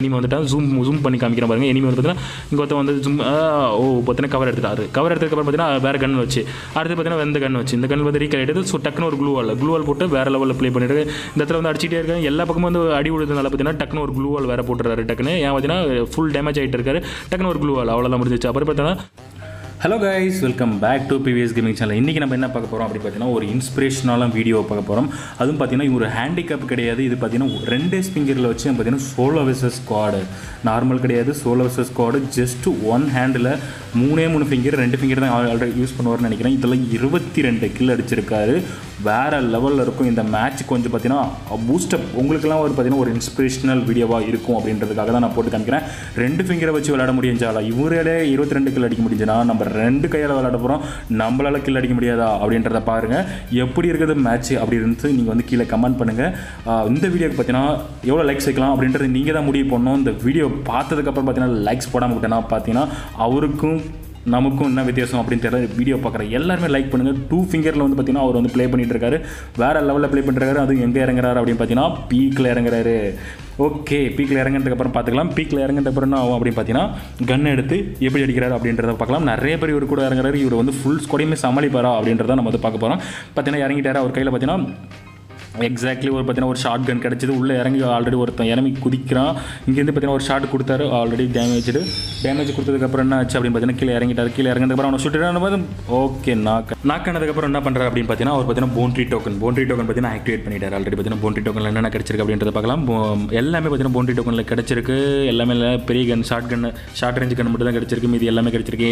இனிமே வந்துட்டா zoom zoom பண்ணி காமிக்கிற பாருங்க இனிமே வந்து பார்த்தீங்கன்னா இங்கே ஒருத்தன் வந்து ஜூம் ஓ பார்த்தீங்கன்னா கவர் எடுத்துட்டாரு கவர் எடுத்ததுக்கப்புறம் பார்த்தீங்கன்னா வேறு கன் வச்சு அடுத்து பார்த்தீங்கன்னா இந்த கன் வச்சு இந்த கன் வந்து ரீகல் எடுத்து ஸோ டக்குன்னு ஒரு க்ளூ வால் க்ளூ வால் போட்டு வேறு லெவலில் ப்ளே பண்ணிட்டு இந்த இடத்துல வந்து அடிச்சிட்டே இருக்காங்க எல்லா பக்கமும் வந்து அடி விழுதுனால பார்த்தீங்கன்னா டக்குன்னு ஒரு க்ளூ வால் வேறு போட்டுறாரு டக்குன்னு ஏன் பார்த்தீங்கன்னா ஃபுல் டேமேஜ் ஆகிட்டு இருக்காரு டக்குன்னு ஒரு க்ளூ வால் அவ்வளோதான் முடிஞ்சிச்சு அப்புறம் பார்த்தீங்கன்னா hello guys welcome back to PVS gaming channel இன்றைக்கி நம்ம என்ன பார்க்க போகிறோம் அப்படி பார்த்தீங்கன்னா ஒரு இன்ஸ்பிரேஷனான வீடியோ பார்க்க போகிறோம் அதுவும் பார்த்தீங்கன்னா இது ஒரு ஹேண்டிகேப் கிடையாது இது பார்த்தீங்கன்னா ரெண்டே ஸ்பிங்கரில் வச்சு பார்த்தீங்கன்னா சோலோ வெசஸ் ஸ்குவாடு நார்மல் கிடையாது solo versus squad just one handle மூணே மூணு ஃபிங்கர் ரெண்டு ஃபிங்கர் தான் ஆல்ரெடி யூஸ் பண்ணுவார்னு நினைக்கிறேன் இதெல்லாம் இருபத்தி ரெண்டு கில் அடிச்சிருக்காரு வேறு லெவலில் இருக்கும் இந்த மேட்ச் கொஞ்சம் பார்த்தீங்கன்னா பூஸ்டப் உங்களுக்குலாம் ஒரு பார்த்தீங்கன்னா ஒரு இன்ஸ்பிரேஷனல் வீடியோவாக இருக்கும் அப்படின்றதுக்காக தான் நான் போட்டு காமிக்கிறேன் ரெண்டு ஃபிங்கரை வச்சு விளையாட முடிஞ்சாலா இவரே இருபத்தி ரெண்டு கில் அடிக்க முடிஞ்சுன்னா நம்ம ரெண்டு கையால் விளையாட போகிறோம் நம்மளால கில் அடிக்க முடியாதா அப்படின்றத பாருங்கள் எப்படி இருக்குது மேட்ச் அப்படி இருந்து நீங்கள் வந்து கீழே கமெண்ட் பண்ணுங்கள் இந்த வீடியோக்கு பார்த்தீங்கன்னா எவ்வளோ லைக்ஸ் வைக்கலாம் அப்படின்றது நீங்கள் தான் முடிவு பண்ணணும் இந்த வீடியோ பார்த்ததுக்கப்புறம் பார்த்தீங்கன்னா லைக்ஸ் போடாமல் விட்டேன்னா பார்த்தீங்கன்னா அவருக்கும் நமக்கும் என்ன வித்தியாசம் அப்படின்னு தெரியல வீடியோ பார்க்குற எல்லாருமே லைக் பண்ணுங்கள் டூ ஃபிங்கரில் வந்து பார்த்தீங்கன்னா அவர் வந்து ப்ளே பண்ணிட்டு இருக்காரு வேறு லெவலில் ப்ளே பண்ணிருக்காரு அது எங்கே இறங்குறாரு அப்படின்னு பார்த்தீங்கன்னா பீக்கில் இறங்குறாரு ஓகே பீக்கில் இறங்கினதுக்கு அப்புறம் பார்த்துக்கலாம் பீக்கில் இறங்கினதுக்கு அப்புறம் என்ன ஆகும் அப்படின்னு பார்த்தீங்கன்னா கன் எடுத்து எப்படி அடிக்கிறாரு அப்படின்றத பார்க்கலாம் நிறைய பேர் இவர் கூட இறங்குறாரு இவர் வந்து ஃபுல் ஸ்கொடையுமே சமாளிப்பாரா அப்படின்றத நம்ம வந்து பார்க்க போகிறோம் பார்த்தீங்கன்னா இறங்கிட்டாரு அவர் கையில் பார்த்தீங்கன்னா எக்ஸாக்ட்லி ஒரு பார்த்தீங்கன்னா ஒரு ஷார்ட் கன் கிடச்சிது உள்ளே இறங்கி ஆல்ரெடி ஒருத்தன் இறங்கி குதிக்கிறான் இங்கேருந்து பார்த்தீங்கன்னா ஒரு ஷாட் கொடுத்தாரு ஆல்ரெடி டேமேஜ்டு டேமேஜ் கொடுத்ததுக்கப்புறம் என்ன ஆச்சு அப்படின்னு பார்த்தீங்கன்னா கீழே இறங்கிட்டார் கீழே இறங்கினதுக்கப்புறம் அவனை சுட்டுட்டு ஓகே நாக் நாக் ஆனதுக்கப்புறம் என்ன பண்ணுறாரு அப்படின்னு பார்த்தீங்கன்னா அவர் பார்த்தீங்கன்னா போன்ட்ரி டோக்கன் போன்ட்ரி டோக்கன் பார்த்தீங்கன்னா ஆக்டிவேட் பண்ணிட்டார் ஆல்ரெடி பார்த்தீங்கன்னா போன்ட்ரி டோக்கனில் என்னென்ன கிடச்சிருக்கு அப்படின்றத பார்க்கலாம் போ- எல்லாமே பார்த்தீங்கன்னா போன்ட்ரி டோக்கனில் கிடச்சிருக்கு எல்லாமே இல்லை பெரிய gun short gun short range gun மட்டும் தான் கிடச்சிருக்கு மீதி எல்லாமே கிடச்சிருக்கு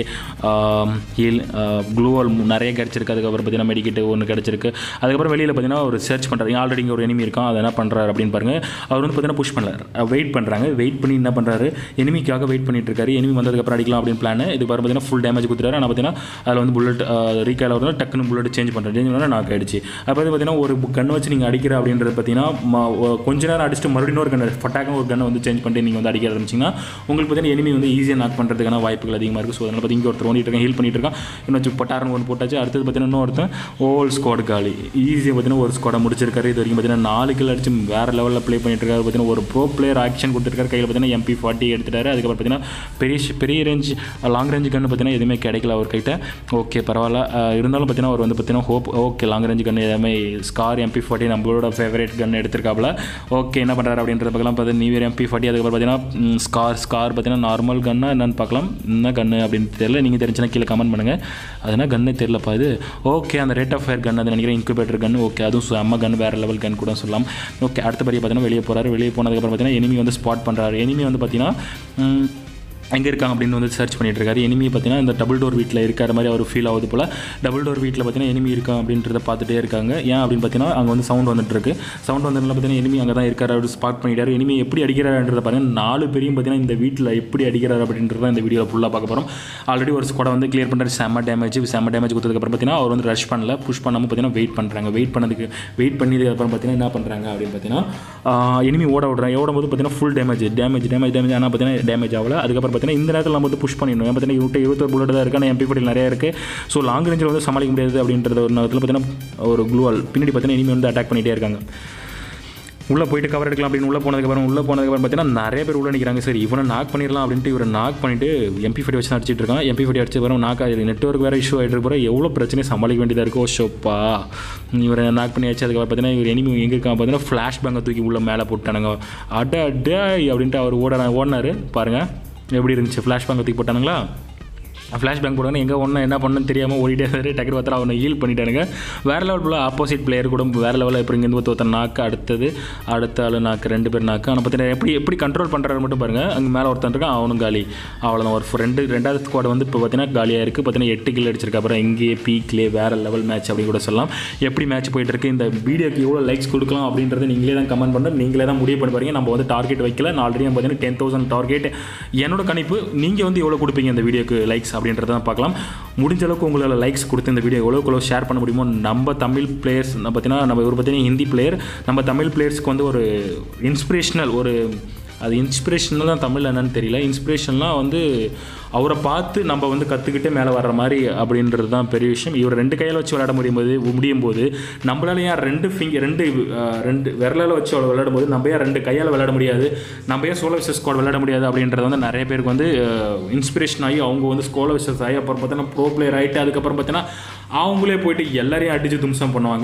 ஹீல் க்ளூவால் நிறைய கிடச்சிருக்கு அதுக்கப்புறம் பார்த்தீங்கன்னா மெடிக்கெட் ஒன்று கிடச்சிருக்கு அதுக்கப்புறம் வெளியில் பார்த்தீங்கன்னா ஒரு சர்ச் பண்ணுறாரு ஆல்ரெடி இங்கே ஒரு enemy இருக்கான் அதை என்ன பண்ணுறாரு அப்படின்னு பாருங்க அவர் வந்து பார்த்தீங்கன்னா புஷ் பண்ணல வெயிட் பண்ணுறாங்க வெயிட் பண்ணி என்ன பண்ணுறாரு எனிமிக்காக வெயிட் பண்ணிட்டு இருக்காரு enemy வந்ததுக்கப்புறம் அடிக்கலாம் அப்படின்னு பிளான் இது பாரு பார்த்தீங்கன்னா ஃபுல் டேமேஜ் கொடுத்துறாரு ஆனால் பார்த்தீங்கன்னா அதில் வந்து புல்லட் ரீகால் வந்து டக்குன்னு புல்லட் சேஞ்ச் பண்ணுறாரு சேஞ்ச் பண்ணால் நாக் ஆயிடுச்சு அப்போ வந்து பார்த்தீங்கன்னா ஒரு கன் வச்சு நீங்கள் அடிக்கிற அப்படின்றது பார்த்தீங்கன்னா ம- ஒ- கொஞ்ச நேரம் அடிச்சுட்டு மறுபடியும் இன்னொரு கன் ஃபட்டாக ஒரு கன்னை வந்து சேஞ்ச் பண்ணிட்டு நீங்கள் வந்து அடிக்க ஆரம்பிச்சிங்கன்னா உங்களுக்கு பார்த்தீங்கன்னா enemy வந்து ஈஸியாக நாக் பண்ணுறதுக்கான வாய்ப்புகள் அதிகமாக இருக்குது ஸோ அதனால் பார்த்து இங்கே ஒருத்தர் ஓடிட்டு இருக்கான் ஹீல் பண்ணிட்டு இருக்கான் இன்னும் பட்டாரன் ஒன்று போட்டாச்சு அடுத்தது பார்த்தீங்கன்னா இன்னொருத்தன் ஓல் ஸ்குவாட் காலி ஈஸியாக பார்த்தீங்கன்னா ஒரு ஸ்குவாடை முடிச்சிருக்காரு இது வரைக்கும் பார்த்தீங்கன்னா நாலு கில் அடிச்சு வேறு லெவலில் ப்ளே பண்ணிட்டு இருக்காரு பார்த்தீங்கன்னா ஒரு ப்ரோ பிளேயர் ஆக்ஷன் கொடுத்துருக்காரு கையில் பார்த்தீங்கன்னா எம்பி ஃபார்ட்டி எடுத்துட்டாரு அதுக்கப்புறம் பார்த்தீங்கன்னா பெரிய பெரிய ரேஞ்ச் லாங் ரேஞ்ச் கன்று பார்த்தீங்கன்னா எதுவுமே கிடைக்கல அவர் கிட்ட ஓகே பரவாயில்ல அஹ் இருந்தாலும் பார்த்தீங்கன்னா அவர் வந்து பார்த்தீங்கன்னா hope okay long range gun எல்லாமே ஸ்கார் எம்பி ஃபார்ட்டி நம்மளோட ஃபேவரேட் கன் எடுத்திருக்காப்புல ஓகே என்ன பண்ணுறாரு அப்படின்றத பார்க்கலாம் பார்த்தா நியூ இயர் எம்பி ஃபார்ட்டி அதுக்கப்புறம் பார்த்தீங்கன்னா ஸ்கார் ஸ்கார் பார்த்தீங்கன்னா நார்மல் கன்னா என்னன்னு பார்க்கலாம் என்ன கன்று அப்படின்னு தெரியல நீங்கள் தெரிஞ்சுன்னா கீழே கமெண்ட் பண்ணுங்கள் அதுனா கன்னே தெரியலப்பா இது ஓகே அந்த ரேட் ஆஃப் ஃபயர் கன் அது நினைக்கிறேன் இன்குபேட்டர் கன் ஓகே அதுவும் செம்ம கன் வேறு லெவல் கன் கூட சொல்லலாம் ஓகே அடுத்தபடி பார்த்தீங்கன்னா வெளியே போகிறாரு வெளியே போனதுக்கப்புறம் பார்த்தீங்கன்னா enemy வந்து ஸ்பாட் பண்ணுறாரு enemy வந்து பார்த்தீங்கன்னா எங்கே இருக்காங்க அப்படின்னு வந்து சர்ச் பண்ணிட்டு இருக்காரு எனிமி பார்த்தீங்கன்னா இந்த டபுள் டோர் வீட்டில் இருக்கிற மாதிரி அவர் ஃபீல் ஆகுது போல் டபுள் டோர் வீட்டில் பார்த்தீங்கன்னா எனிமி இருக்கா அப்படின்றத பார்த்துட்டே இருக்காங்க ஏன் அப்படின்னு பார்த்தீங்கன்னா அங்கே வந்து சவுண்ட் வந்துட்டு இருக்கு சவுண்ட் வந்ததுனால பார்த்தீங்கன்னா எனிமி அங்கே தான் இருக்காரு அவர் ஸ்பாட் பண்ணிட்டாரு எனிமி எப்படி அடிக்கிறாருன்றத பாருங்க நாலு பேரையும் பார்த்தீங்கன்னா இந்த வீட்டில் எப்படி அடிக்கிறாரு அப்படின்றத இந்த வீடியோவில் ஃபுல்லாக பார்க்க போகிறோம் ஆல்ரெடி ஒரு ஸ்குவாடை வந்து கிளியர் பண்ணுறாரு செம்ம டேமேஜ் செம்ம டேமேஜ் கொடுத்ததுக்கப்புறம் பார்த்தீங்கன்னா அவர் வந்து ரஷ் பண்ணல புஷ் பண்ணாமல் பார்த்தீங்கன்னா வெயிட் பண்ணுறாங்க வெயிட் பண்ணதுக்கு வெயிட் பண்ணதுக்கப்புறம் பார்த்தீங்கன்னா என்ன பண்ணுறாங்க அப்படின்னு பார்த்தீங்கன்னா எனிமி ஓட விடுறாங்க ஓடும் போது பார்த்தீங்கன்னா full damage damage damage damage ஆனால் பார்த்தீங்கன்னா டேமேஜ் ஆகல அதுக்கப்புறம் பார்த்தீங்கன்னா இந்த நேரத்தில் நம்ம வந்து புஷ் பண்ணிடணும் ஏன் பார்த்தீங்கன்னா இவர்கிட்ட இருபத்தொரு புல்லட் தான் இருக்குது ஆனால் எம்பி ஃபோர்ட்டில் நிறைய இருக்குது ஸோ லாங் ரேஞ்சில் வந்து சமாளிக்க முடியாது அப்படின்றது ஒரு நேரத்தில் பார்த்தீங்கன்னா ஒரு க்ளூவால் பின்னாடி பார்த்தீங்கன்னா இனிமேல் வந்து அட்டாக் பண்ணிகிட்டே இருக்காங்க உள்ளே போயிட்டு கவர் எடுக்கலாம் அப்படின்னு உள்ளே போனதுக்கப்புறம் உள்ளே போனதுக்கப்புறம் பார்த்தீங்கன்னா நிறைய பேர் உள்ளே நிற்கிறாங்க சரி இவனை நாக் பண்ணிடலாம் அப்படின்ட்டு இவரை நாக் பண்ணிட்டு எம்பி ஃபட்டி வச்சு தான் அடிச்சிட்டு இருக்கான் எம்பி ஃபட்டி அடிச்சு வரும் நாக் ஆகுது நெட்ஒர்க் வேறு இஷ்யூ ஆகிட்டு போகிற எவ்வளோ பிரச்சனையை சமாளிக்க வேண்டியதாக இருக்கோ ஷோப்பா இவரை நாக் பண்ணி வச்சு அதுக்கப்புறம் பார்த்தீங்கன்னா இவர் எனிமி எங்கே இருக்கான் பார்த்தீங்கன்னா ஃப்ளாஷ் பேங்கை தூக்கி உள்ளே மேலே போட்டானுங்க அட அட அப்படின்ட்டு அவர் ஓட ஓடினார் பாருங்கள் எப்படி இருந்துச்சு ஃப்ளாஷ் பேங்கை தூக்கி போட்டானுங்களா ஃப்ளாஷ் பேங்க் போடுவாங்க எங்கே ஒன்று என்ன பண்ணணும்னு தெரியாமல் ஓடிட்டே இருந்தாரு டக்குனு பார்த்தா அவனை ஹீல் பண்ணிட்டானுங்க வேறு லெவல் ஃபுல்லாக ஆப்போசிட் பிளேயர் கூட வேறு லெவலில் எப்படி இங்கேருந்து ஒருத்தர் நாக்கு அடுத்தது அடுத்த ஆள் நாக்கு ரெண்டு பேர் நாக்கு ஆனால் பார்த்தீங்கன்னா எப்படி எப்படி கண்ட்ரோல் பண்ணுறாரு மட்டும் பாருங்கள் அங்கே மேலே ஒருத்தன் இருக்கான் அவனும் காலி அவ்வளோதான் ஒரு ரெண்டு ரெண்டாவது ஸ்குவாட் வந்து இப்போ பார்த்தீங்கன்னா காலியாக இருக்குது பார்த்தீங்கன்னா எட்டு கில் அடிச்சிருக்கு அப்புறம் இங்கேயே பீக்லே வேறு லெவல் மேட்ச் அப்படின்னு கூட சொல்லலாம் எப்படி மேட்ச் போயிட்டு இருக்கு இந்த வீடியோக்கு எவ்வளோ லைக்ஸ் கொடுக்கலாம் அப்படின்றத நீங்களே தான் கமெண்ட் பண்ணுறது நீங்களே தான் முடிவு பண்ணி பாருங்க நம்ம வந்து டார்கெட் வைக்கல நான் ஆல்ரெடி பார்த்தீங்கன்னா டென் தௌசண்ட் டார்கெட் என்னோட கணிப்பு நீங்கள் வந்து எவ்வளோ கொடுப்பீங்க இந்த வீடியோக்கு லைக்ஸ் அப்படின்றத தான் பார்க்கலாம் முடிஞ்ச அளவுக்கு உங்களால் லைக்ஸ் கொடுத்து இந்த வீடியோ எவ்வளோக்கு எவ்வளோ ஷேர் பண்ண முடியுமோ நம்ம தமிழ் பிளேயர்ஸ் பார்த்தீங்கன்னா நம்ம ஒரு பார்த்தீங்கன்னா ஹிந்தி பிளேயர் நம்ம தமிழ் பிளேயர்ஸ்க்கு வந்து ஒரு இன்ஸ்பிரேஷனல் ஒரு அது இன்ஸ்பிரேஷனல் தான் தமிழ் என்னன்னு தெரியல இன்ஸ்பிரேஷன்லாம் வந்து அவரை பார்த்து நம்ம வந்து கற்றுக்கிட்டு மேலே வர்ற மாதிரி அப்படின்றது தான் பெரிய விஷயம் இவர் ரெண்டு கையில் வச்சு விளையாட முடியும் போது முடியும் போது நம்மளால ஏன் ரெண்டு ஃபிங்கர் ரெண்டு அஹ், ரெண்டு விரலால் வச்சு அவளை விளையாடும் போது நம்ம ஏன் ரெண்டு கையால் விளையாட முடியாது நம்ம ஏன் சோலோ விசஸ் ஸ்குவாட் விளையாட முடியாது அப்படின்றது வந்து நிறைய பேருக்கு வந்து இன்ஸ்பிரேஷன் ஆகி அவங்க வந்து ஸ்கோலோ விசஸ் ஆகி அப்புறம் பார்த்தீங்கன்னா ப்ரோ பிளேயர் ஆகிட்டு அதுக்கப்புறம் பார்த்தீங்கன்னா அவங்களே போயிட்டு எல்லாரையும் அடித்து தும்சம் பண்ணுவாங்க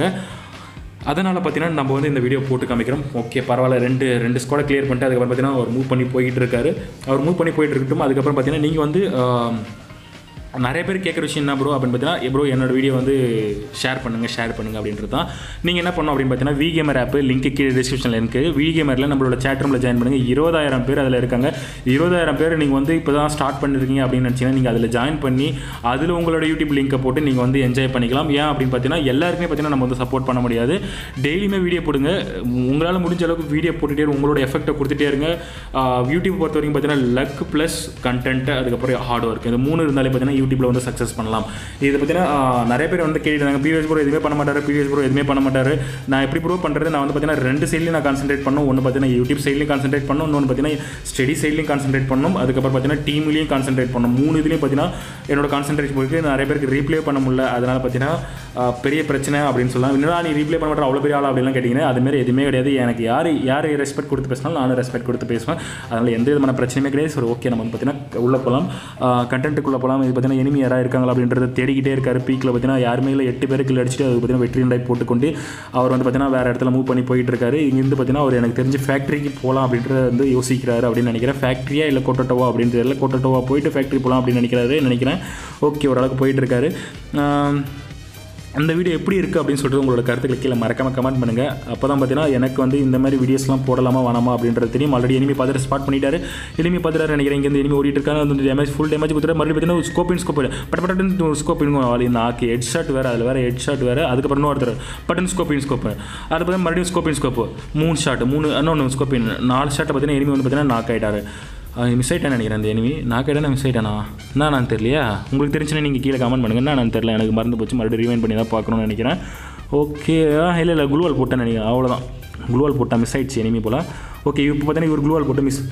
அதனால் பார்த்தீங்கன்னா நம்ம வந்து இந்த வீடியோ போட்டு காமிக்கிறோம் ஓகே பரவாயில்ல ரெண்டு ரெண்டு ஸ்குவாடை கிளியர் பண்ணிட்டு அதுக்கப்புறம் பார்த்தீங்கன்னா அவர் மூவ் பண்ணி போயிட்டு இருக்காரு அவர் மூவ் பண்ணி போயிட்டு இருக்கட்டும் அதுக்கப்புறம் பார்த்தீங்கன்னா நீங்கள் வந்து ஆம், நிறைய பேர் கேட்குற விஷயம் என்ன ப்ரோ அப்படின்னு பார்த்தீங்கன்னா ப்ரோ என்னோட வீடியோ வந்து ஷேர் பண்ணுங்கள் ஷேர் பண்ணுங்கள் அப்படின்றது தான் நீங்கள் என்ன பண்ணணும் அப்படின்னு பார்த்தீங்கன்னா வி கேமர் ஆப் லிங்க் கீழே டிஸ்கிரிப்ஷனில் இருக்குது வி கேமரில் நம்மளோட chat roomல ஜாயின் பண்ணுங்கள் இருபதாயிரம் பேர் அதில் இருக்காங்க இருபதாயிரம் பேர் நீங்கள் வந்து இப்போ தான் ஸ்டார்ட் பண்ணிருக்கீங்க அப்படின்னு நினச்சிங்கன்னா நீங்கள் அதில் ஜாயின் பண்ணி அதில் உங்களோட யூடியூப் லிங்கை போட்டு நீங்கள் வந்து என்ஜாய் பண்ணிக்கலாம் ஏன் அப்படின்னு பார்த்தீங்கன்னா எல்லாருக்குமே பார்த்தீங்கன்னா நம்ம வந்து சப்போர்ட் பண்ண முடியாது டெய்லியுமே வீடியோ போடுங்க உங்களால் முடிஞ்ச அளவுக்கு வீடியோ போட்டுட்டே இருங்க. உங்களோட எஃபெக்ட்டை கொடுத்துட்டே இருங்க ஆஹ் யூடியூப் பொறுத்த வரைக்கும் பார்த்தீங்கன்னா லக் ப்ளஸ் கண்டென்ட் அதுக்கப்புறம் ஹார்ட் ஒர்க் இந்த மூணு இருந்தாலே பார்த்தீங்கன்னா யூடியூப்ல வந்து சக்ஸஸ் பண்ணலாம் இது பார்த்தீங்கன்னா ஆஹ் நிறைய பேர் வந்து கேட்டுருந்தாங்க பிவிஎஸ் ப்ரோ எதுவுமே பண்ண மாட்டாரு பிவிஎஸ் ப்ரோ எதுவுமே பண்ண மாட்டாரு நான் எப்படி ப்ரூவ் பண்ணுறது நான் வந்து பார்த்தீங்கன்னா ரெண்டு சைட்லையும் நான் கான்சென்ட்ரேட் பண்ணும் ஒன்று பார்த்தீங்கன்னா யூடியூப் சைட்லையும் கான்சென்ட்ரேட் பண்ணும் இன்னொன்று பார்த்தீங்கன்னா ஸ்டடி சைட்லையும் கான்சென்ட்ரேட் பண்ணும் அதுக்கப்புறம் பார்த்தீங்கன்னா டீம்லையும் கான்சென்ட்ரேட் பண்ணும் மூணு இதுலையும் பார்த்தீங்கன்னா என்னோட கான்சென்ட்ரேஷன் போயிட்டு நிறைய பேருக்கு ரீப்ளே பண்ண முடியல அதனால் பார்த்தீங்கன்னா ஆஹ் பெரிய பிரச்சனை அப்படின்னு சொல்லலாம் என்னடா நீ ரீப்ளே பண்ண மாட்டேற அவ்வளோ பெரிய ஆளா அப்படிலாம் கேட்டிங்கன்னா அதுமாரி எதுவுமே கிடையாது எனக்கு யார் யார் ரெஸ்பெக்ட் கொடுத்து பேசினாலும் நானும் ரெஸ்பெக்ட் கொடுத்து பேசுவேன் அதனால் எந்த விதமான பிரச்சனையுமே கிடையாது சரி ஓகே நம்ம வந்து பார்த்தீங்கன்னா உள்ளே போகலாம் கண்டென்ட்டுக்குள்ளே போகலாம் இது பார்த்தீங்கன்னா enemy யாராக இருக்காங்களா அப்படின்றத தேடிக்கிட்டே இருக்காரு பீக்கில் பார்த்தீங்கன்னா யாருமே இல்லை எட்டு பேருக்கு அடிச்சுட்டு அது பார்த்தீங்கன்னா வெற்றி ரெண்டாய் போட்டுக்கொண்டு அவர் வந்து பார்த்தீங்கன்னா வேறு இடத்துல மூவ் பண்ணி போயிட்டு இருக்காரு இங்கேருந்து பார்த்தீங்கன்னா அவர் எனக்கு தெரிஞ்சு ஃபேக்ட்ரிக்கு போகலாம் அப்படின்றத வந்து யோசிக்கிறாரு அப்படின்னு நினைக்கிறேன் ஃபேக்ட்ரியா இல்லை கொட்டோட்டோவா அப்படின்னு தெரியல கொட்டோட்டோவா போயிட்டு ஃபேக்ட்ரி போகலாம் அப்படின்னு நினைக்கிறாரு நினைக்கிறேன் ஓகே ஓரளவுக்கு போயிட்டு இருக்காரு ஆம், அந்த வீடியோ எப்படி இருக்குது அப்படின்னு சொல்லிட்டு உங்களோட கருத்துக்களை கீழே மறக்காம கமெண்ட் பண்ணுங்கள் அப்போ தான் பார்த்தீங்கன்னா எனக்கு வந்து இந்த மாதிரி வீடியோஸ்லாம் போடலாமா வேணாமா அப்படின்றது தெரியும் ஆல்ரெடி எனிமி பார்த்துட்டு ஸ்பாட் பண்ணிட்டாரு எனிமி பார்த்துட்டு நினைக்கிறேன் இங்கே எனிமி ஓடிட்டு இருக்காங்க வந்து டேமேஜ் ஃபுல் டேமேஜ் கொடுத்துட்டு மறுபடியும் பார்த்தீங்கன்னா ஸ்கோப்பின் ஸ்கோப் பட் பட்டன் ஸ்கோப்பின் இந்த ஆக்கி ஹெட் ஷாட் வேறு அதில் வேறு ஹெட் ஷாட் வேறு அதுக்கப்புறம் இன்னும் ஒருத்தர் பட்டன் ஸ்கோப்பின் ஸ்கோப் அது பார்த்தீங்கன்னா மறுபடியும் ஸ்கோப்பின் ஸ்கோப் மூணு ஷாட் மூணு இன்னொன்று ஸ்கோப்பின் நாலு ஷாட்டை பார்த்தீங்கன்னா எனிமி வந்து பார்த்தீங்கன்னா நாக் ஆகிட்டாரு மிஸ் ஆகிட்டேன்னு நினைக்கிறேன் அந்த எனிமி நான் கேட்டேன் மிஸ் ஆகிட்டேனா என்ன நான் தெரியலையா உங்களுக்கு தெரிஞ்சுன்னா நீங்கள் கீழே கமெண்ட் பண்ணுங்க என்ன நான் தெரியல எனக்கு மறந்து போச்சு மறுபடியும் ரிவைன் பண்ணி தான் பார்க்கணும்னு நினைக்கிறேன் ஓகே இல்லை இல்லை குளுவால் போட்டேன்னு நினைக்கிறேன் அவ்வளோதான் குளுவால் போட்டேன் மிஸ் ஆயிடுச்சு எனிமி போல் ஓகே இப்போ பார்த்தீங்கன்னா இவர் குளுவால் போட்டு மிஸ்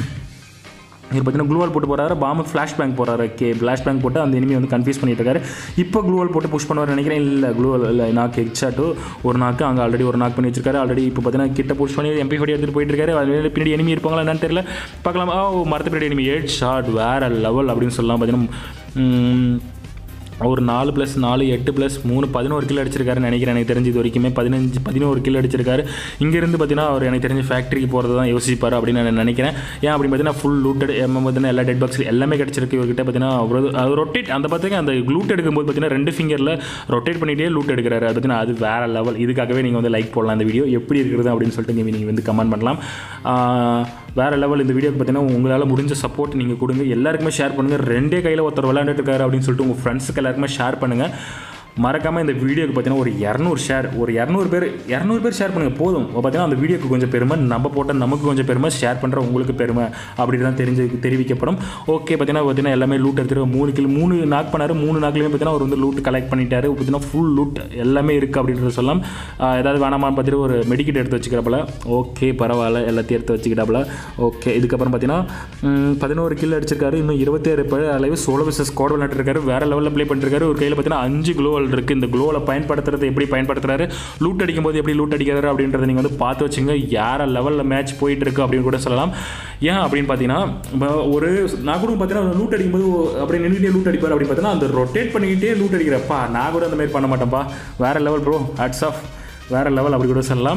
இவர் பார்த்தீங்கன்னா க்ளூவால் போட்டு போறாரு பாம்பு ஃப்ளாஷ் பேங்க் போறாரு கே ஃப்ளாஷ் பேங்க் போட்டு அந்த enemy வந்து கன்ஃபியூஸ் பண்ணிட்டு இருக்காரு இப்போ க்ளூவால் போட்டு புஷ் பண்ணுவார் நினைக்கிறேன் இல்லை க்ளூவால் இல்லை நாக்கு ஹெட்ஷாட்டு ஒரு நாக்கு அங்கே ஆல்ரெடி ஒரு நாக் பண்ணி வச்சிருக்காரு ஆல்ரெடி இப்போ பார்த்தீங்கன்னா கிட்ட புஷ் பண்ணி எம்பி ஃபடி எடுத்துகிட்டு போயிட்டு இருக்காரு அது பின்னாடி enemy இருப்பாங்களா என்னன்னு தெரியல பார்க்கலாம் ஓ மரத்து பின்னாடி enemy ஹெட் ஷாட் வேற லெவல் அப்படின்னு சொல்லலாம் பார்த்தீங்கன்னா ஒரு நாலு ப்ளஸ் நாலு எட்டு ப்ளஸ் மூணு பதினோரு கிலோ அடிச்சிருக்காருன்னு நினைக்கிறேன் எனக்கு தெரிஞ்சு இது வரைக்குமே பதினஞ்சு பதினோரு கிலோ அடிச்சிருக்காரு இங்கேருந்து பார்த்தீங்கன்னா அவர் எனக்கு தெரிஞ்ச ஃபேக்ட்ரிக்கு போகிறது தான் யோசிப்பார் அப்படின்னு நான் நினைக்கிறேன் ஏன் அப்படின்னு பார்த்தீங்கன்னா ஃபுல் லூட்டட் எம் பார்த்தீங்கன்னா எல்லா டெட் பாக்ஸ் எல்லாமே கிடச்சிருக்கு இவர்கிட்ட பார்த்தீங்கன்னா அவர் அது ரொட்டேட் அந்த பார்த்தீங்கன்னா அந்த லூட் எடுக்கும்போது பார்த்தீங்கன்னா ரெண்டு ஃபிங்கரில் ரொட்டேட் பண்ணிகிட்டே லூட் எடுக்கிறாரு அது பார்த்தீங்கன்னா அது வேறு லெவல் இதுக்காகவே நீங்கள் வந்து லைக் போடலாம் இந்த வீடியோ எப்படி இருக்கிறது அப்படின்னு சொல்லிட்டு நீங்கள் வந்து கமெண்ட் பண்ணலாம் ஆஹ் வேறு லெவல் இந்த வீடியோக்கு பார்த்தீங்கன்னா உங்களால் முடிஞ்ச சப்போர்ட் நீங்கள் கொடுங்க எல்லாருக்குமே ஷேர் பண்ணுங்கள் ரெண்டே கையில் ஒருத்தர் விளையாண்டுட்டு இருக்காரு அப்படின்னு சொல்லிட்டு உங்கள் ஃப்ரெண்ட்ஸுக்கு எல்லாருக்குமே ஷேர் பண்ணுங்கள் மறக்காமல் இந்த வீடியோக்கு பார்த்தீங்கன்னா ஒரு இரநூறு ஷேர் ஒரு இரநூறு பேர் இரநூறு பேர் ஷேர் பண்ணுங்கள் போதும் பார்த்தீங்கன்னா அந்த வீடியோக்கு கொஞ்சம் பெருமை நம்ம போட்ட நமக்கு கொஞ்சம் பெருமை ஷேர் பண்ணுற உங்களுக்கு பெருமை அப்படி தான் தெரிஞ்சு தெரிவிக்கப்படும் ஓகே பார்த்தீங்கன்னா பார்த்தீங்கன்னா எல்லாமே லூட் எடுத்துட்டு மூணு கிலோ மூணு நாக் பண்ணாரு மூணு நாக்லையுமே பார்த்தீங்கன்னா அவர் வந்து லூட் கலெக்ட் பண்ணிட்டாரு பார்த்தீங்கன்னா ஃபுல் லூட் எல்லாமே இருக்குது அப்படின்றது சொல்லலாம் ஆஹ் ஏதாவது வேணாமான்னு பார்த்துட்டு ஒரு மெடிக்கெட் எடுத்து வச்சுக்கிறப்பல ஓகே பரவாயில்ல எல்லாத்தையும் எடுத்து வச்சுக்கிட்டாப்புல ஓகே இதுக்கப்புறம் பார்த்தீங்கன்னா பதினோரு கிலோ அடிச்சிருக்காரு இன்னும் இருபத்தேழு பேர் அளவு சோலோ விசஸ் ஸ்குவாட் விளையாட்டுருக்காரு வேற லெவலில் ப்ளே பண்ணிருக்காரு ஒரு கையில் பார்த்தீங்கன்னா அஞ்சு குளோவல் இருக்குது இந்த குளோவில் பயன்படுத்துறது எப்படி பயன்படுத்துறாரு லூட் அடிக்கும்போது எப்படி லூட் அடிக்கிறாரு அப்படின்றத நீங்கள் வந்து பார்த்து வச்சுங்க யார லெவலில் மேட்ச் போயிட்டு இருக்கு அப்படின்னு கூட சொல்லலாம் ஏன் அப்படின்னு பார்த்தீங்கன்னா இப்போ ஒரு நான் கூட பார்த்தீங்கன்னா லூட் அடிக்கும்போது அப்படியே நின்றுட்டே லூட் அடிப்பார் அப்படின்னு பார்த்தீங்கன்னா அந்த ரொட்டேட் பண்ணிக்கிட்டே லூட் அடிக்கிறப்பா நான் கூட அந்த மாதிரி பண்ண மாட்டேன்ப்பா வேற லெவல் ப்ரோ ஹட்ஸ் ஆஃப் வேற லெவல் அப்படி கூட சொல்லலாம்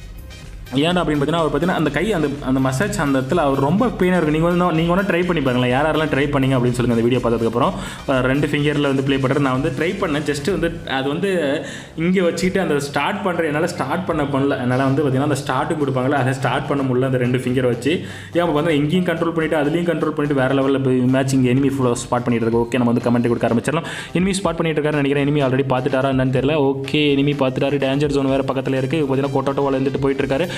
ஏன் அப்படின்னு பார்த்தீங்கன்னா அவர் பார்த்தீங்கன்னா அந்த கை அந்த அந்த மசாஜ் அந்த இடத்துல அவர் ரொம்ப பெயினாக இருக்குது நீங்கள் வந்து நீங்கள் வேணால் ட்ரை பண்ணி பாருங்களேன் யார் யாரெல்லாம் ட்ரை பண்ணீங்க அப்படின்னு சொல்லுங்கள் அந்த வீடியோ பார்த்ததுக்கப்புறம் அஹ் ரெண்டு ஃபிங்கரில் வந்து ப்ளே பண்ணுறது நான் வந்து ட்ரை பண்ணேன் ஜஸ்ட் வந்து அது வந்து இங்கே வச்சுக்கிட்டு அந்த ஸ்டார்ட் பண்ணுற என்னால் ஸ்டார்ட் பண்ண பண்ணல என்னால் வந்து பார்த்தீங்கன்னா அந்த ஸ்டார்ட்டும் கொடுப்பாங்களே அதை ஸ்டார்ட் பண்ண முடியல அந்த ரெண்டு ஃபிங்கர் வச்சு ஏன் அப்போ வந்து இங்கேயும் கண்ட்ரோல் பண்ணிவிட்டு அதுலேயும் கண்ட்ரோல் பண்ணிட்டு வேறு லெவலில் மேட்ச் இங்கே எனிமி ஃபுல்லாக ஸ்பாட் பண்ணிட்டு இருக்கு ஓகே நம்ம வந்து கமெண்ட் கொடுக்க ஆரம்பிச்சிடலாம் எனிமி ஸ்பாட் பண்ணிட்டு இருக்காரு நினைக்கிறேன் எனிமி ஆல்ரெடி பார்த்துட்டாரா என்னன்னு தெரியல ஓகே எனிமி பார்த்துட்டாரு டேஞ்சர் ஜோன் வேறு பக்கத்தில் இருக்குது பார்த்தீங்கன்னா கொட்டோட்டோவால் இருந்துட்டு போயிட்டு இருக்காரு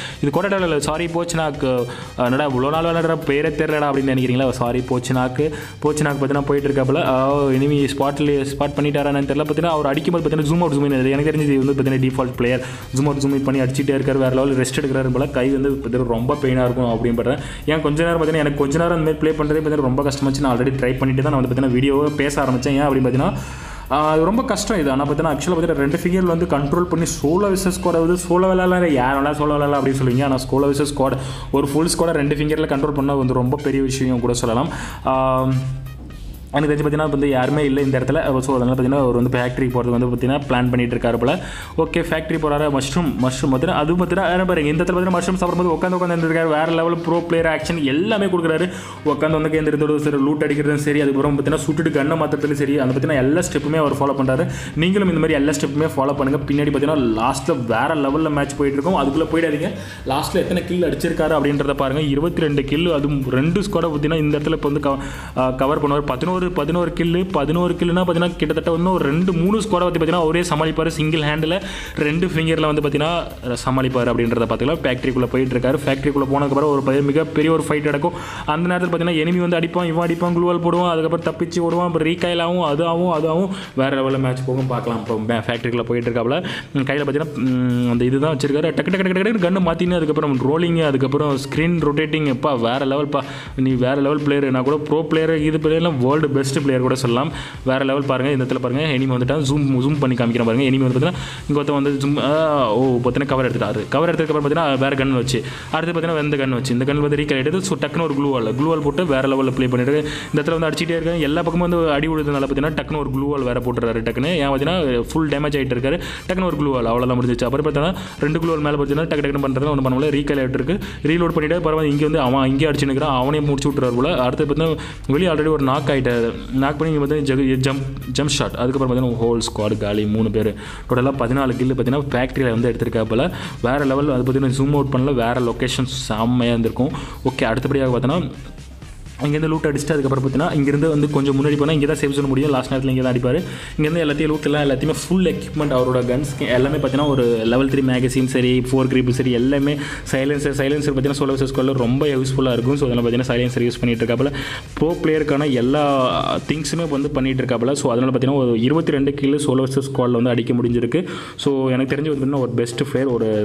இது கொண்டாட சாரி போச்சுனாக்கு என்னடா இவ்வளோ நாள் விளையாடுற பேரே தெரியலடா அப்படின்னு நினைக்கிறீங்களா சாரி போச்சுனாக்கு போச்சுனாக்கு பார்த்தீங்கன்னா போயிட்டு இருக்காப்புல இனிமே ஸ்பாட்ல ஸ்பாட் பண்ணிட்டாரான்னு தெரியல பார்த்தீங்கன்னா அவர் அடிக்கும்போது பார்த்தீங்கன்னா ஜூம் அவுட் ஜூம் எனக்கு தெரிஞ்சது வந்து பார்த்தீங்கன்னா default player zoom out zoom பண்ணி அடிச்சிட்டே இருக்காரு வேறு லெவலில் ரெஸ்ட் எடுக்கிறாரு போல கை வந்து பார்த்தீங்கன்னா ரொம்ப பெயினாக இருக்கும் அப்படின்னு படுறேன் ஏன் கொஞ்ச நேரம் பார்த்தீங்கன்னா எனக்கு கொஞ்ச நேரம் அந்த மாதிரி ப்ளே பண்ணுறதே பார்த்தீங்கன்னா ரொம்ப கஷ்டமாச்சு நான் ஆல்ரெடி ட்ரை பண்ணிட்டு தான் நான் வந்து பார்த்தீங்கன்னா வீடியோவை பேச ஆரம்பித்தேன் ஏன் அப்படின்னு பார்த்தீங்கன்னா ஆஹ் அது ரொம்ப கஷ்டம் இது ஆனால் பார்த்தீங்கன்னா ஆக்சுவலாக பார்த்தீங்கன்னா ரெண்டு ஃபிகரில் வந்து கண்ட்ரோல் பண்ணி சோலோ விசஸ் ஸ்குவாட் வந்து சோலோ விளாட்ல யார் வேணா சோலோ விளாட்லாம் அப்படின்னு சொல்லுவீங்க ஆனால் சோலோ விசஸ் ஸ்குவாட் ஒரு ஃபுல் ஸ்குவாடை ரெண்டு ஃபிங்கரில் கண்ட்ரோல் பண்ண வந்து ரொம்ப பெரிய விஷயம் கூட சொல்லலாம் ஆஹ் எனக்கு தெரிஞ்சு பார்த்தீங்கன்னா வந்து யாருமே இல்லை இந்த இடத்துல ஸோ அதனால் பார்த்தீங்கன்னா அவர் வந்து ஃபேக்ட்ரி போகிறது வந்து பார்த்தீங்கன்னா பிளான் பண்ணிட்டு இருக்காரு போல ஓகே ஃபேக்ட்ரி போகிறாரு மஷ்ரூம் மஷ்ரூம் பார்த்தீங்கன்னா அது பார்த்தீங்கன்னா பாருங்க இந்த இடத்துல பார்த்தீங்கன்னா மஷ்ரூம் சாப்பிடும்போது உட்காந்து உட்காந்து இருக்காரு வேறு லெவல் ப்ரோ பிளேயர் ஆக்ஷன் எல்லாமே கொடுக்குறாரு உட்காந்து வந்து எந்திரத்தோட சரி லூட் அடிக்கிறதும் சரி அதுக்கப்புறம் பார்த்தீங்கன்னா சுட்டுட்டு கண்ணை மாற்றுறதுலையும் சரி அந்த பார்த்தீங்கன்னா எல்லா ஸ்டெப்புமே அவர் ஃபாலோ பண்ணுறாரு நீங்களும் இந்த மாதிரி எல்லா ஸ்டெப்புமே ஃபாலோ பண்ணுங்கள் பின்னாடி பார்த்தீங்கன்னா லாஸ்ட்டில் வேறு லெவலில் மேட்ச் போயிட்டு இருக்கும் அதுக்குள்ளே போயிடாதீங்க லாஸ்ட்டில் எத்தனை கில் அடிச்சிருக்காரு அப்படின்றத பாருங்கள் இருபத்தி ரெண்டு கில் அதுவும் ரெண்டு ஸ்குவாடை பார்த்தீங்கன்னா இந்த இடத்துல இப்போ வந்து கவர் பண்ணுவார் பதினோரு பதினோரு கில்லு பதினோரு கில்லுனா பார்த்தீங்கன்னா கிட்டத்தட்ட இன்னும் ஒரு ரெண்டு மூணு ஸ்குவாடை பற்றி பார்த்தீங்கன்னா அவரே சமாளிப்பார் சிங்கிள் ஹேண்டில் ரெண்டு ஃபிங்கரில் வந்து பார்த்தீங்கன்னா சமாளிப்பார் அப்படின்றத பார்த்துக்கலாம் ஃபேக்ட்ரிக்குள்ளே போயிட்டு இருக்காரு ஃபேக்ட்ரிக்குள்ளே போனதுக்கப்புறம் ஒரு பெரிய- மிகப்பெரிய ஒரு ஃபைட் நடக்கும் அந்த நேரத்தில் பார்த்தீங்கன்னா எனிமி வந்து அடிப்பான் இவன் அடிப்பான் குளுவால் போடுவான் அதுக்கப்புறம் தப்பிச்சு ஓடுவான் அப்புறம் ரீகாயில் ஆகும் அது ஆகும் அது ஆகும் வேறு லெவலில் மேட்ச் போகும் பார்க்கலாம் இப்போ ஃபேக்ட்ரிக்குள்ளே போயிட்டு இருக்காப்புல கையில் பார்த்தீங்கன்னா ம், அந்த இதுதான் வச்சிருக்காரு டக்கு டக்கு டக்கு டக்கு கண்ணு மாற்றினு அதுக்கப்புறம் ரோலிங்கு அதுக்கப்புறம் ஸ்க்ரீன் ரொட்டேட்டிங் எப்பா வேறு லெவல்ப்பா நீ வேறு லெவல் பிளேயர் நான் கூட ப்ரோ பிளேயர் இது பிளேயர்லாம் வேர்ல்டு பெஸ்ட் பிளேயர் கூட சொல்லலாம் வேறு லெவல் பாருங்கள் இந்த இடத்துல பாருங்கள் எனிமி வந்துட்டான் ஜூம் ஜூம் பண்ணி காமிக்கிறேன் பாருங்கள் எனிமி வந்து பார்த்தீங்கன்னா இங்கே ஒருத்தன் வந்து ஜூம் ஓ பார்த்தீங்கன்னா கவர் எடுத்துட்டாரு கவர் எடுத்ததுக்கப்புறம் பார்த்தீங்கன்னா வேறு கன் வச்சு அடுத்து பார்த்தீங்கன்னா இந்த கன் வச்சு இந்த கன் வந்து ரீகல் எடுத்து ஸோ டக்குன்னு ஒரு க்ளூ வால் க்ளூ வால் போட்டு வேறு லெவலில் ப்ளே பண்ணிட்டு இந்த இடத்துல வந்து அடிச்சிட்டே இருக்காங்க எல்லா பக்கமும் வந்து அடி விழுதுனால பார்த்தீங்கன்னா டக்குன்னு ஒரு க்ளூ வால் வேறு போட்டுறாரு டக்குன்னு ஏன் பார்த்தீங்கன்னா ஃபுல் டேமேஜ் ஆகிட்டு இருக்காரு டக்குன்னு ஒரு க்ளூ வால் அவ்வளோதான் முடிஞ்சிச்சு அப்புறம் பார்த்தீங்கன்னா ரெண்டு க்ளூ வால் மேலே பார்த்தீங்கன்னா டக்கு டக்குன்னு பண்ணுறது ஒன்று பண்ணல ரீகல் ஆகிட்டு இருக்கு ரீலோட் பண்ணிட்டு பரவாயில்ல இங்கே வந்து அவன் இங்கே அடிச்சு நிற்கிறான் அவனையும் முடிச்சு விட்டுறாரு போல அடுத்து பார்த்தீங்கன்னா வெளியே ஆல்ரெடி ஒரு நாக் ஆகிட்டாரு நாக் பண்ணி இங்கே வந்து ஜம்ப் ஜம்ப் ஷாட் அதுக்கப்புறம் பார்த்தீங்கன்னா ஹோல் ஸ்குவாட் காலி மூணு பேர் டோட்டலாக பதினாலு கில்லு பார்த்தீங்கன்னா ஃபேக்ட்ரியில் வந்து எடுத்திருக்கா போல வேறு லெவல் அது பார்த்தீங்கன்னா ஜூம் அவுட் பண்ணல வேறு லொக்கேஷன் செம்மையாக இருந்திருக்கும் ஓகே அடுத்தபடியாக பார்த்தீங்கன்னா இங்கேருந்து லூட் அடிச்சுட்டு அதுக்கப்புறம் பார்த்தீங்கன்னா இங்கேருந்து வந்து கொஞ்சம் முன்னாடி போனால் இங்கே தான் சேவ் பண்ண முடியும் லாஸ்ட் நேரத்தில் இங்கே தான் அடிப்பார் இங்கேருந்து எல்லாத்தையும் லூட் எல்லாம் எல்லாத்தையுமே ஃபுல் எக்யூப்மெண்ட் அவரோட கன்ஸ் எல்லாமே பார்த்தீங்கன்னா ஒரு லெவல் த்ரீ மேகசின் சரி ஃபோர் கிரிப்பு சரி எல்லாமே சைலன்சர் சைலன்சர் பார்த்தீங்கன்னா சோலோ ஸ்கோலில் ரொம்ப யூஸ்ஃபுல்லாக இருக்கும் ஸோ அதனால் பார்த்தீங்கன்னா சைலன்சர் யூஸ் பண்ணிட்டு இருக்காப்புல ப்ரோ பிளேயருக்கான எல்லா திங்ஸுமே வந்து பண்ணிட்டு இருக்காப்புல ஸோ அதனால் பார்த்தீங்கன்னா ஒரு இருபத்தி ரெண்டு கிலோ சோலோ ஸ்குவாடில் வந்து அடிக்க முடிஞ்சிருக்கு ஸோ எனக்கு தெரிஞ்சு வந்து பார்த்தீங்கன்னா ஒரு பெஸ்ட் பிளேயர் ஒரு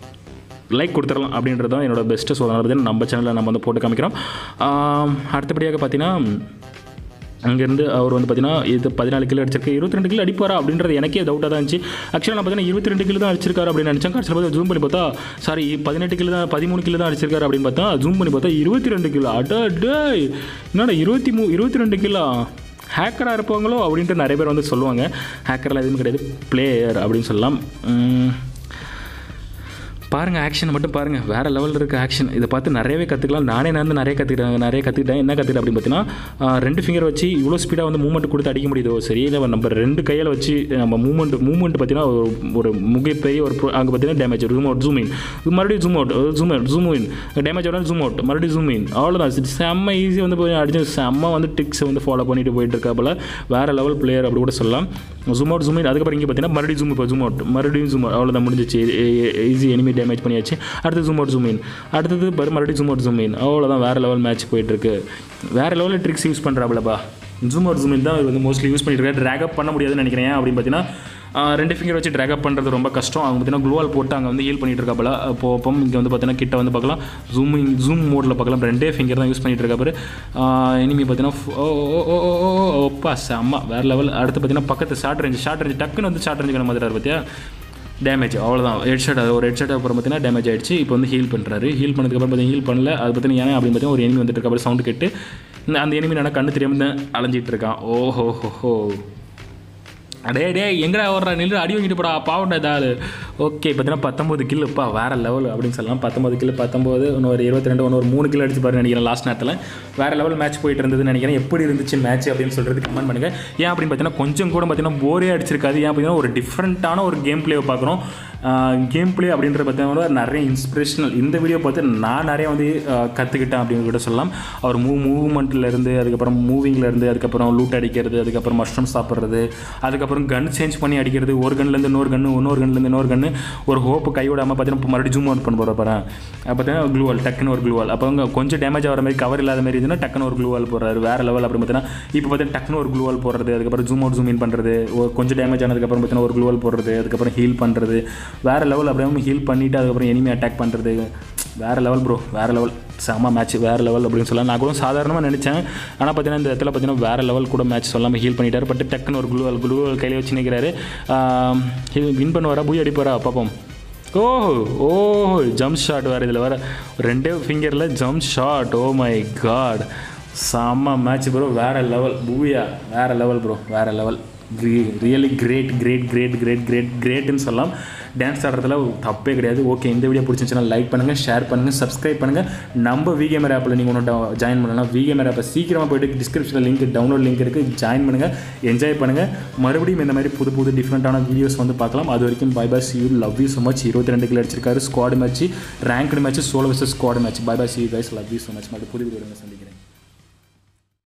லைக் கொடுத்துடலாம் அப்படின்றது தான் என்னோட பெஸ்ட்டு ஸோ அதனால் பார்த்தீங்கன்னா நம்ம சேனலில் நம்ம வந்து போட்டு காமிக்கிறோம் ஆம், அடுத்தபடியாக பார்த்தீங்கன்னா அங்கேருந்து அவர் வந்து பார்த்தீங்கன்னா இது பதினாலு கிலோ அடிச்சிருக்கு இருபத்தி ரெண்டு கிலோ அடிப்பாரா அப்படின்றது எனக்கே டவுட்டாக தான் இருந்துச்சு ஆக்சுவலாக நான் பார்த்தீங்கன்னா இருபத்தி ரெண்டு கிலோ தான் அடிச்சிருக்காரு அப்படின்னு நினச்சேன் கடைசியில் பார்த்தா ஜூம் பண்ணி பார்த்தா சாரி பதினெட்டு கிலோ தான் பதிமூணு கிலோ தான் அடிச்சிருக்காரு அப்படின்னு பார்த்தா ஜூம் பண்ணி பார்த்தா இருபத்தி ரெண்டு கிலோ அடா டேய் என்னடா இருபத்தி மூ இருபத்தி ரெண்டு கிலோ ஹேக்கராக இருப்பவங்களோ அப்படின்ட்டு நிறைய பேர் வந்து சொல்லுவாங்க ஹேக்கரில் எதுவும் கிடையாது பிளேயர் அப்படின்னு சொல்லலாம் உம், பாருங்கள் ஆக்ஷன் மட்டும் பாருங்கள் வேறு லெவலில் இருக்க ஆக்ஷன் இதை பார்த்து நிறையவே கற்றுக்கலாம் நானே நான் வந்து நிறைய கற்றுக்கிட்டேன் நிறைய கற்றுக்கிட்டேன் என்ன கற்றுக்கிட்டேன் அப்படின்னு பார்த்தீங்கன்னா ஆஹ், ரெண்டு ஃபிங்கர் வச்சு இவ்வளோ ஸ்பீடாக வந்து மூவ்மெண்ட் கொடுத்து அடிக்க முடியுதோ சரி இல்லை நம்ம ரெண்டு கையில் வச்சு நம்ம மூவ்மெண்ட் மூவ்மெண்ட் பார்த்தீங்கன்னா ஒரு ஒரு மிகப்பெரிய ஒரு pro- அங்கே பார்த்தீங்கன்னா damage zoom out zoom in மறுபடியும் zoom out zoom out zoom in damage ஆகலாம் ஜூம் அவுட் மறுபடியும் ஜூம் இன் அவ்வளோதான் செம்ம ஈஸியாக வந்து போய் அடிச்சு செம்ம வந்து டிக்ஸை வந்து ஃபாலோ பண்ணிட்டு போயிட்டு இருக்காப்புல வேறு லெவல் பிளேயர் அப்படி கூட சொல்லலாம் ஜூம் அவுட் ஜூம் இன் அதுக்கப்புறம் இங்கே பார்த்தீங்கன்னா மறுபடியும் ஜூம் இப்போ ஜூம் அவுட் மறுபடியும் ஜூம் அவுட் அவ்வளோதான் முடிஞ்சிச்சு ஈஸி எனிமி டேமேஜ் பண்ணியாச்சு அடுத்து ஜூம் அவுட் ஜூம் இன் அடுத்தது பாரு மறுபடியும் ஜூம் அவுட் ஜூம் இன் அவ்வளோதான் வேறு லெவல் மேட்ச் போயிட்டுருக்கு வேறு லெவலில் ட்ரிக்ஸ் யூஸ் பண்ணுறாப்புலப்பா ஜூம் அவுட் ஜூம் இன் தான் இவர் வந்து மோஸ்ட்லி யூஸ் பண்ணிட்டு இருக்காரு ட்ராக் அப் பண்ண முடியாதுன்னு நினைக்கிறேன் ஏன் அப்படின்னு பார்த்தீங்கன்னா ஆஹ் ரெண்டு ஃபிங்கர் வச்சு ட்ராக் அப் பண்ணுறது ரொம்ப கஷ்டம் அவங்க பார்த்தீங்கன்னா க்ளோவால் போட்டு அங்கே வந்து ஹீல் பண்ணிட்டு இருக்காப்புல அப்போ அப்போ இங்கே வந்து பார்த்தீங்கன்னா கிட்ட வந்து பார்க்கலாம் ஜூமிங் ஜூம் மோடில் பார்க்கலாம் ரெண்டே ஃபிங்கர் தான் யூஸ் பண்ணிட்டு இருக்காரு இனிமே பார்த்தீங்கன்னா ஃபு- ஓ ஓ ஓ ஓ ஓ ஓ ஓப்பா செம்ம வேறு லெவல் அடுத்து பார்த்தீங்கன்னா பக்கத்து ஷார்ட் ரேஞ்ச் ஷார்ட் ரேஞ்ச் டக்குன்னு வந்து ஷார்ட் ரேஞ்சுக்கு மாதிரி பார்த்தியா டேமேஜ் அவ்வளோதான் ஹெட் ஷாட் ஒரு ஹெட் ஷாட் அப்புறம் பார்த்தீங்கன்னா டேமேஜ் ஆயிடுச்சு இப்போ வந்து ஹீல் பண்ணுறாரு ஹீல் பண்ணதுக்கப்புறம் பார்த்தீங்கன்னா ஹீல் பண்ணல அது பார்த்தீங்கன்னா ஏன் அப்படின்னு பார்த்தீங்கன்னா ஒரு எனிமி வந்துட்டு இருக்க சவுண்டு கேட்டு இந்த- அந்த எனிமி நான் கண்ணு தெரியாமல் தான் அலைஞ்சிட்டு இருக்கான் ஓஹோ ஹோ ஹோ அடே டே எங்கடா ஓடுறா நில்லு அடி வாங்கிட்டு போடா பாவண்டா ஏதாவது ஓகே பார்த்தீங்கன்னா பத்தொம்பது கில்லுப்பா வேறு லெவல் அப்படின்னு சொல்லலாம் பத்தொம்பது கிலோ பத்தொம்பது இன்னும் ஒரு இருபத்தி ரெண்டு ஒன்று ஒரு மூணு கிலோ அடிச்சு பாருன்னு நினைக்கிறேன் லாஸ்ட் நேரத்தில் வேறு லெவல் மேட்ச் போயிட்டு இருந்ததுன்னு நினைக்கிறேன் எப்படி இருந்துச்சு மேட்ச் அப்படின்னு சொல்கிறது கமெண்ட் பண்ணுங்கள் ஏன் அப்படின்னு பார்த்தீங்கன்னா கொஞ்சம் கூட பார்த்தீங்கன்னா போரே அடிச்சிருக்காது ஏன் பார்த்தீங்கன்னா ஒரு டிஃப்ரெண்ட்டான ஒரு கேம் பிளேவை பார்க்குறோம் கேம் ப்ளே அப்படின்ற பார்த்தீங்கன்னா நிறைய இன்ஸ்பிரேஷனல் இந்த வீடியோ பார்த்து நான் நிறைய வந்து அஹ், கற்றுக்கிட்டேன் அப்படின்னு கூட சொல்லலாம் அவர் மூவ் மூவ்மெண்ட்லேருந்து அதுக்கப்புறம் மூவிங்லேருந்து அதுக்கப்புறம் லூட் அடிக்கிறது அதுக்கப்புறம் மஷ்ரூம் சாப்பிட்றது அதுக்கப்புறம் கன் சேஞ்ச் பண்ணி அடிக்கிறது ஒரு கன்லேருந்து இன்னொரு கன்று இன்னொரு கன்லேருந்து இன்னொரு கன்று ஒரு ஹோப்பு கைவிடாமல் பார்த்தீங்கன்னா மறுபடியும் ஜூம் அவுட் பண்ண போகிற பாரு பார்த்தீங்கன்னா க்ளூவால் டக்குன்னு ஒரு க்ளூவால் அப்போ அவங்க கொஞ்சம் டேமேஜ் ஆகிற மாதிரி கவர் இல்லாத மாதிரி இருந்துன்னா டக்குன்னு ஒரு க்ளூவால் போடுறாரு வேறு லெவல் அப்படின்னு பார்த்தீங்கன்னா இப்போ பார்த்தீங்கன்னா டக்குன்னு ஒரு க்ளூவால் போடுறது அதுக்கப்புறம் ஜூம் அவுட் ஜூம் இன் பண்ணுறது கொஞ்சம் டேமேஜ் ஆனதுக்கப்புறம் பார்த்தீங்கன்னா ஒரு க்ளூவால் போடுறது அதுக்கப்புறம் ஹீல் பண்ணுறது வேறு லெவல் அப்படியே ஹீல் பண்ணிவிட்டு அதுக்கப்புறம் எனிமி அட்டாக் பண்ணுறது வேறு லெவல் ப்ரோ வேறு லெவல் செம்ம மேட்ச் வேறு லெவல் அப்படின்னு சொல்லலாம் நான் கூட சாதாரணமாக நினச்சேன் ஆனால் பார்த்தீங்கன்னா இந்த இடத்துல பார்த்தீங்கன்னா வேறு லெவல் கூட மேட்ச் சொல்லாமல் ஹீல் பண்ணிட்டார் பட் டக்குன்னு ஒரு குளூவல் குளூவல் கையில் வச்சு நிற்கிறாரு வின் பண்ணுவாரா பூய் அடிப்பாரா பார்ப்போம் ஓஹோ ஓஹோ ஜம்ப் ஷாட் வேறு இதில் வர ரெண்டே ஃபிங்கரில் jump shot oh my god செம்ம மேட்ச் ப்ரோ வேறு லெவல் பூயா வேறு லெவல் ப்ரோ வேறு level really great great great great great கிரேட்னு சொல்லலாம் டான்ஸ் ஆடுறதுல தப்பே கிடையாது ஓகே இந்த வீடியோ பிடிச்சிருந்துச்சுன்னா லைக் பண்ணுங்கள் ஷேர் பண்ணுங்கள் சப்ஸ்கிரைப் பண்ணுங்கள் நம்ம விகேமர் ஆப்பில் நீங்கள் ஒன்று ஜாயின் பண்ணலாம் விகேமர் ஆப்பை சீக்கிரமாக போயிட்டு டிஸ்கிரிப்ஷனில் லிங்க் டவுன்லோட் லிங்க் இருக்குது ஜாயின் பண்ணுங்கள் என்ஜாய் பண்ணுங்கள் மறுபடியும் இந்த மாதிரி புது புது டிஃப்ரெண்ட்டான வீடியோஸ் வந்து பார்க்கலாம் அது வரைக்கும் bye bye see you love you so much இருபத்தி ரெண்டு கிலோ அடிச்சிருக்காரு squad match ranked match solo versus squad match bye bye see you guys love you so much மட்டும் புது வீடியோ சந்திக்கிறேன்